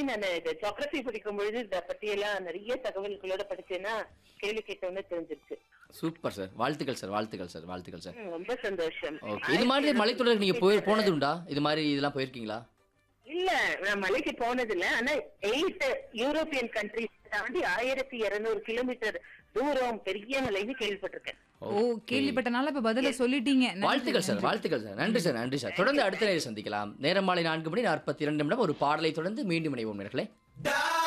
நான் ஜியோகிரபி படிக்கும் பொழுது இத பத்தி எல்லாம் நிறைய தகவல்களோட படிச்சேன்னா கேள்வி கேட்டோன்னு தெரிஞ்சிருக்கு சூப்பர் சார் வாழ்த்துக்கள் சார் வாழ்த்துக்கள் சார் வாழ்த்துக்கள் சார் ம், ரொம்ப சந்தோஷம் ஓகே இது மாதிரி மலைத்தொடருக்கு நீங்க போய் போனது உண்டா இது மாதிரி இதெல்லாம் போயிருக்கீங்களா இல்ல நான் மலைக்கு போனது இல்ல ஆனா எயிட் யூரோப்பியன் கண்ட்ரிஸ் தாண்டி ஆயிரத்தி இருநூறு கிலோமீட்டர் தூரம் பெரிய மலைன்னு கேள்விப்பட்டிருக்கேன் ஓ கேள்விப்பட்டனால இப்ப பதில சொல்லிட்டீங்க நன்றி, வாழ்த்துக்கள் சார் நன்றி. வாழ்த்துக்கள் சார் நன்றி சார் நன்றி சார் தொடர்ந்து அடுத்த நேரம் சந்திக்கலாம் நேரம் மாலை நான்கு மணி நாற்பத்தி இரண்டு நிமிடம் ஒரு பாடலை தொடர்ந்து மீண்டும் இணைவோம் நேர்களே Die!